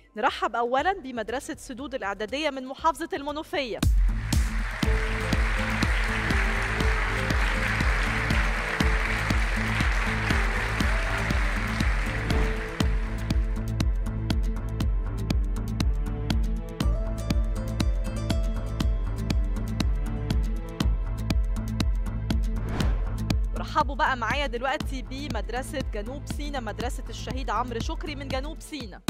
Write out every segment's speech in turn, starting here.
نرحب أولا بمدرسة سدود الإعدادية من محافظة المنوفية رحبوا بقى معايا دلوقتي بمدرسة جنوب سينا مدرسة الشهيد عمرو شكري من جنوب سينا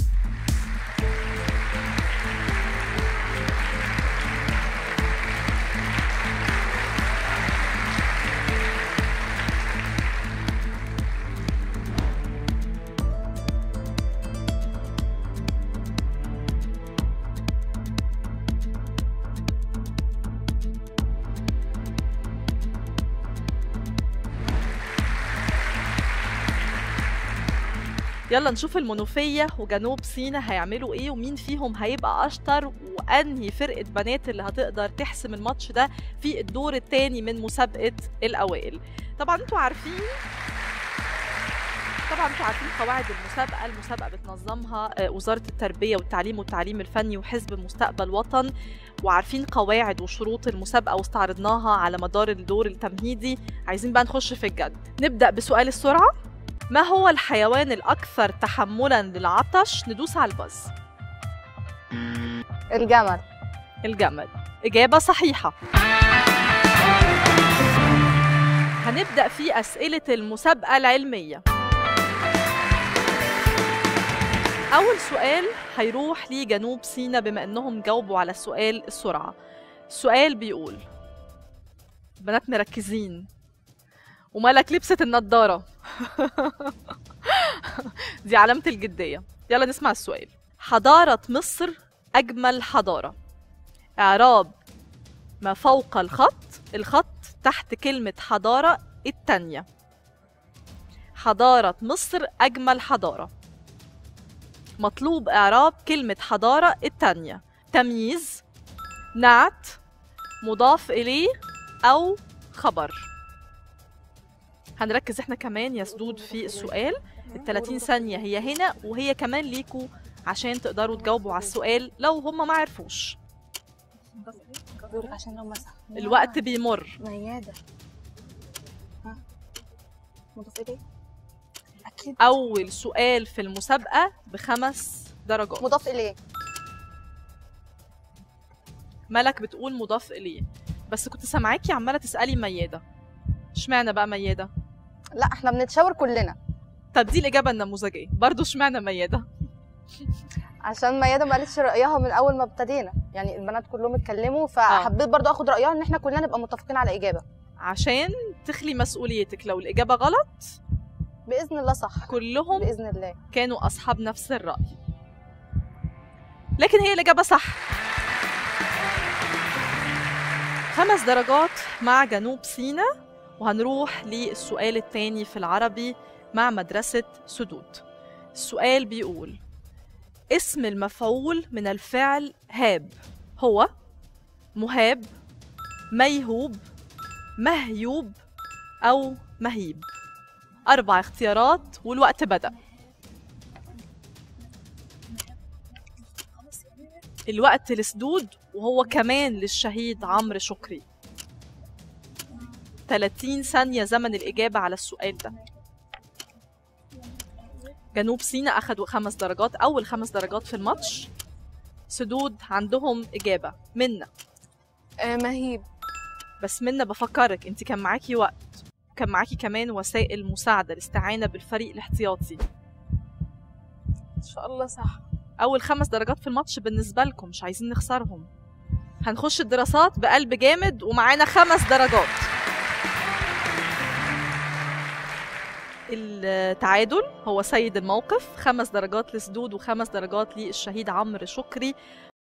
يلا نشوف المنوفية وجنوب سينا هيعملوا ايه ومين فيهم هيبقى اشطر وانهي فرقة بنات اللي هتقدر تحسم الماتش ده في الدور الثاني من مسابقة الاوائل طبعا انتوا عارفين طبعا انتوا عارفين قواعد المسابقة المسابقة بتنظمها آه، وزارة التربية والتعليم والتعليم الفني وحزب مستقبل وطن وعارفين قواعد وشروط المسابقة واستعرضناها على مدار الدور التمهيدي عايزين بقى نخش في الجد نبدأ بسؤال السرعة ما هو الحيوان الأكثر تحملا للعطش؟ ندوس على الباز الجمل الجمل إجابة صحيحة هنبدأ في أسئلة المسابقة العلمية أول سؤال هيروح لجنوب سينا بما إنهم جاوبوا على السؤال السرعة السؤال بيقول بنات مركزين ومالك لبست النضارة دي علامة الجدية يلا نسمع السؤال حضارة مصر أجمل حضارة إعراب ما فوق الخط الخط تحت كلمة حضارة التانية حضارة مصر أجمل حضارة مطلوب إعراب كلمة حضارة التانية تمييز نعت مضاف إليه أو خبر هنركز احنا كمان يا سدود في السؤال ال 30 ثانية هي هنا وهي كمان ليكوا عشان تقدروا تجاوبوا على السؤال لو هم ما عرفوش دورك عشان لو مسح الوقت بيمر ميادة ها مضاف إليه أكيد أول سؤال في المسابقة بخمس درجات مضاف إليه ملك بتقول مضاف إليه بس كنت سامعاكي عمالة تسألي ميادة اشمعنى بقى ميادة؟ لا احنا بنتشاور كلنا طب دي الإجابة النموذجية برضو اشمعنى ميادة؟ عشان ميادة ما قالتش رأيها من أول ما ابتدينا يعني البنات كلهم اتكلموا فحبيت برضو اخد رأيها ان احنا كلنا نبقى متفقين على إجابة عشان تخلي مسؤوليتك لو الإجابة غلط بإذن الله صح كلهم بإذن الله كانوا أصحاب نفس الرأي لكن هي الإجابة صح خمس درجات مع جنوب سينا وهنروح للسؤال الثاني في العربي مع مدرسة سدود السؤال بيقول اسم المفعول من الفعل هاب هو مهاب ميهوب مهيوب أو مهيب أربع اختيارات والوقت بدأ الوقت لسدود وهو كمان للشهيد عمرو شكري 30 ثانية زمن الإجابة على السؤال ده جنوب سينا أخدوا خمس درجات أول خمس درجات في الماتش سدود عندهم إجابة منا آه مهيب بس منا بفكرك انت كان معاكي وقت وكان معاكي كمان وسائل مساعدة الاستعانة بالفريق الاحتياطي إن شاء الله صح أول خمس درجات في الماتش بالنسبة لكم مش عايزين نخسرهم هنخش الدراسات بقلب جامد ومعانا خمس درجات التعادل هو سيد الموقف خمس درجات لسدود وخمس درجات للشهيد عمرو شكري